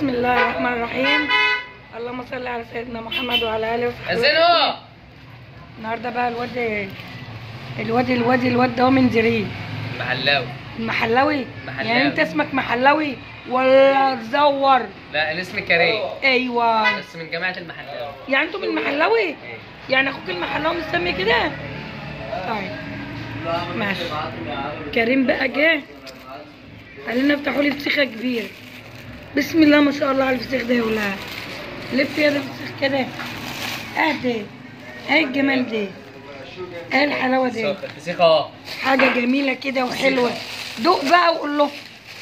بسم الله الرحمن الرحيم اللهم صل على سيدنا محمد وعلى اله وصحبه زينو النهارده بقى الواد الواد الواد الواد ده هو من زريب محلاوي المحلاوي محلاوي. يعني انت اسمك محلاوي ولا تزور لا الاسم كريم ايوه بس من جماعة المحلاوي يعني انتوا من المحلاوي يعني اخوك المحلاوي مسمي كده طيب ماشي كريم بقى جه قال لنا افتحوا لي فسيخه كبيره بسم الله ما شاء الله على الفسيخ ده يا ولاد لف يا ده الفسيخ كده اهدى ايه الجمال ده ايه الحلاوه دي الفسيخ اهو حاجه جميله كده وحلوه دوق بقى وقول له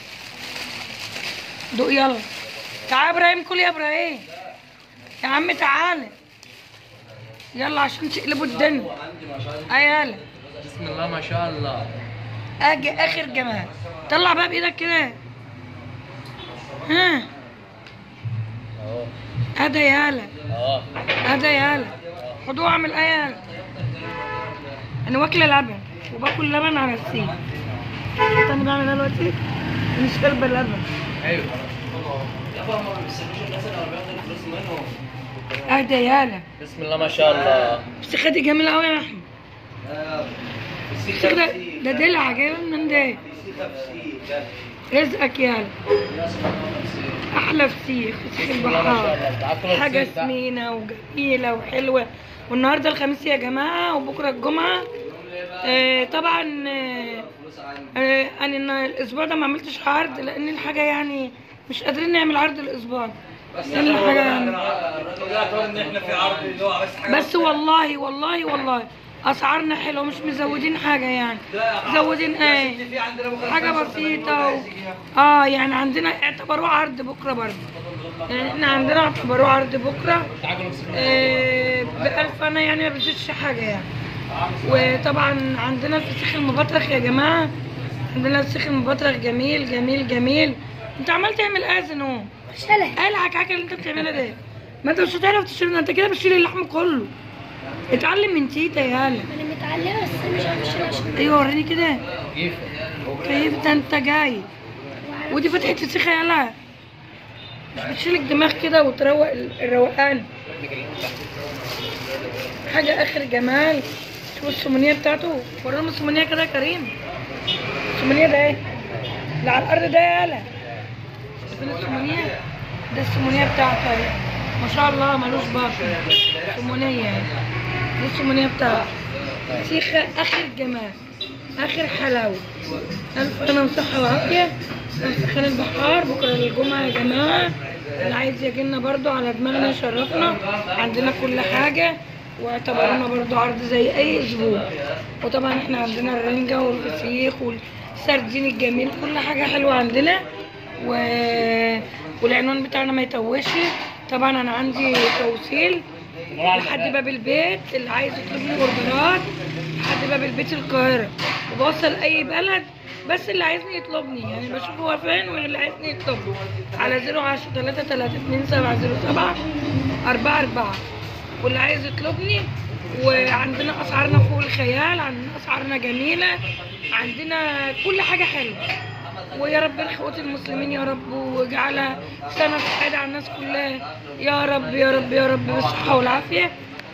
دوق يلا تعال يا ابراهيم كل يا ابراهيم يا عم تعالى يلا عشان تقلبوا الدنيا اي يلا بسم الله ما شاء الله اجي اخر جمال طلع بقى بايدك كده ها اهو هذا يالا اهو هذا يالا خدوه اعمل ايه يالا انا واكله لبن وباكل لبن على السيخ انا بعمل ايه دلوقتي مش شاربه لبن ايوه هذا يالا بسم الله ما شاء الله الفسيخه دي جميله قوي يا احمد الفسيخ ده ده دلع جايبه من ده رزقك يالا احلى فسيخ فسيخ بسم الله ما شاء البحار الله تعال كل حاجة الفسيخ بقى. سمينة وجميلة وحلوة والنهاردة الخميس يا جماعة وبكرة الجمعة آه طبعا آه آه أنا النا- الأسبوع ده ما عملتش عرض لأن الحاجة يعني مش قادرين نعمل عرض الأسبوع ده. لأن الحاجة يعني بس والله والله والله أسعارنا حلوة مش مزودين حاجة يعني مزودين ايه حاجة بسيطة و... اه يعني عندنا اعتبروه عرض بكرة برضه يعني احنا عندنا اعتبروه عرض بكرة تعال كل الفسيخ آه، بألف أنا يعني ما بزيدش حاجة يعني وطبعا عندنا الفسيخ المبطرخ يا جماعة عندنا الفسيخ المبطرخ جميل جميل جميل انت عمال تعمل آذن اهو شلة ايه العكعكة اللي انت بتعملها ده ما انت مش هتعرف تشيل انت كده بتشيل اللحم كله اتعلم من تيتا يالا انا متعلمة بس مش عارفة اشيل عشان ايوه وريني كده كيف كيف ده انت جاي ودي فتحة فسيخة يالا مش بتشيل الدماغ كده وتروق ال- الروقان حاجة آخر جمال شوف السمونية بتاعته وريهم السمونية كده يا كريم السمونية ده ايه؟ اللي على الأرض ده يالا شايفين السمونية؟ ده السمونية بتاعته اهي ما شاء الله ملوش باطل سمونية اهي. دي السمونية بتاعته سيخة آخر جمال آخر حلاوة ألف أنا وصحة وعافية خان البحار بكرة الجمعة يا جماعة اللي عايز يجينا برضو على دماغنا يشرفنا عندنا كل حاجة واعتبرونا برضو عرض زي أي أسبوع وطبعا احنا عندنا الرنجة والفسيخ والسردين الجميل كل حاجة حلوة عندنا و... والعنوان بتاعنا ما يتوهش طبعا أنا عندي توصيل لحد باب البيت اللي عايز يطلب لي اوردرات لحد باب البيت القاهرة وبوصل أي بلد بس اللي عايزني يطلبني يعني بشوف هو فين واللي عايزني يطلبني على 010 3 3 2 7 0 7 4 4 واللي عايز يطلبني وعندنا أسعارنا فوق الخيال عندنا أسعارنا جميلة عندنا كل حاجة حلوة ويا رب اخوات المسلمين يا رب واجعلها سنة سعيدة على الناس كلها يا رب يا رب يا رب بالصحة والعافية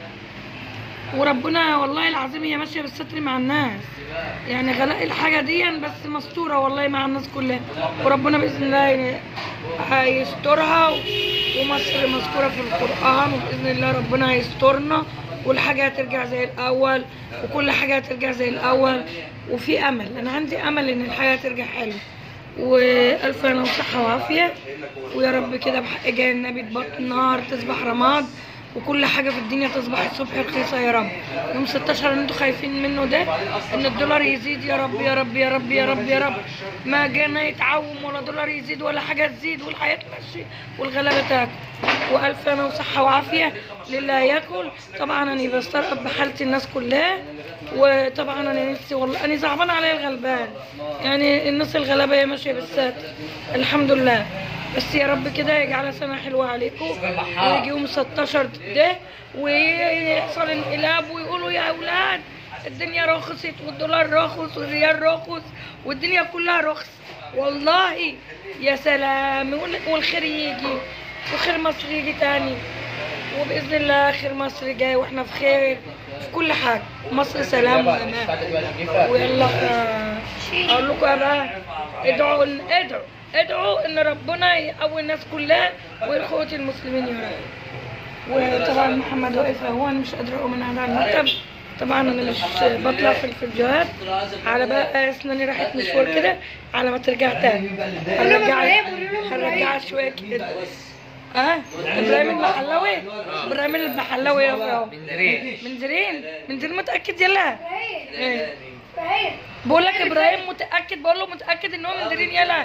وربنا والله العظيم هي ماشية بالستر مع الناس يعني غلاء الحاجة دي بس مستورة والله مع الناس كلها وربنا بإذن الله هيسترها ومصر مذكورة في القرآن وبإذن الله ربنا هيسترنا والحاجة هترجع زي الأول وكل حاجة هترجع زي الأول وفي أمل أنا عندي أمل إن الحياة ترجع حلوة وألف أنا وصحة وعافية ويا رب كده بحق جاي النبي تبطل نار تصبح رماد وكل حاجة في الدنيا تصبح الصبح رخيصة يا رب يوم 16 اللي انتوا خايفين منه ده ان الدولار يزيد يا رب يا رب يا رب يا رب يا رب ما جانا يتعوم ولا دولار يزيد ولا حاجة تزيد والحياة تمشي والغلابة تاكل وألف أنا وصحة وعافية لله ياكل طبعا أنا بسترقب بحالة الناس كلها وطبعا أنا نفسي والله أنا زعبان عليا الغلبان يعني الناس الغلابة هي ماشية بالساتر الحمد لله بس يا رب كده يجعلها سنة حلوة عليكم ويجي يوم 16 ده ويحصل انقلاب ويقولوا يا أولاد الدنيا رخصت والدولار رخص والريال رخص والدنيا كلها رخص والله يا سلام وال- والخير يجي وخير مصر يجي تاني وباذن الله خير مصر جاي واحنا في خير في كل حاجه مصر سلام وامان ويلا آه، اقول لكم يا بقى ادعوا إن- ادعوا ادعوا ان ربنا يقوي الناس كلها واخوة المسلمين يا رب وطبعا محمد واقف اهو انا مش قادره اقوم من على المكتب طبعا انا مش بطلع في الفيديوهات على بقى اسناني راحت مشوار كده على ما ترجع تاني هنرجع هنرجع شويه كده اه ابراهيم المحلاوي ابراهيم المحلاوي يا اهو من زرين من زرين متاكد يلا إيه. بقول لك ابراهيم متاكد بقول له متاكد ان هو من درين يلا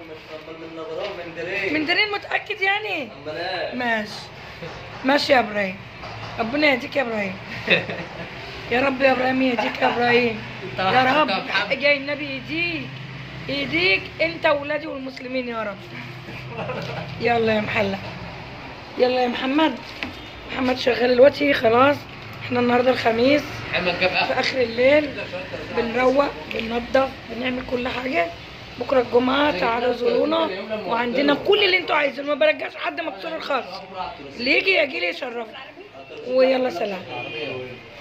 من درين متاكد يعني ماشي ماشي يا ابراهيم ربنا يهديك يا ابراهيم يا رب يا ابراهيم يهديك يا ابراهيم يا رب حق جاي النبي يهديك يهديك انت واولادي والمسلمين يا رب يلا يا محلة يلا يا محمد محمد شغال دلوقتي خلاص احنا النهارده الخميس محمد جاب في اخر اخر الليل بنروق بننضف بنعمل كل حاجه بكره الجمعه تعالوا زورونا وعندنا كل اللي انتوا عايزينه ما برجعش حد مكسور الخاص اللي يجي يجي لي يشرفنا ويلا سلام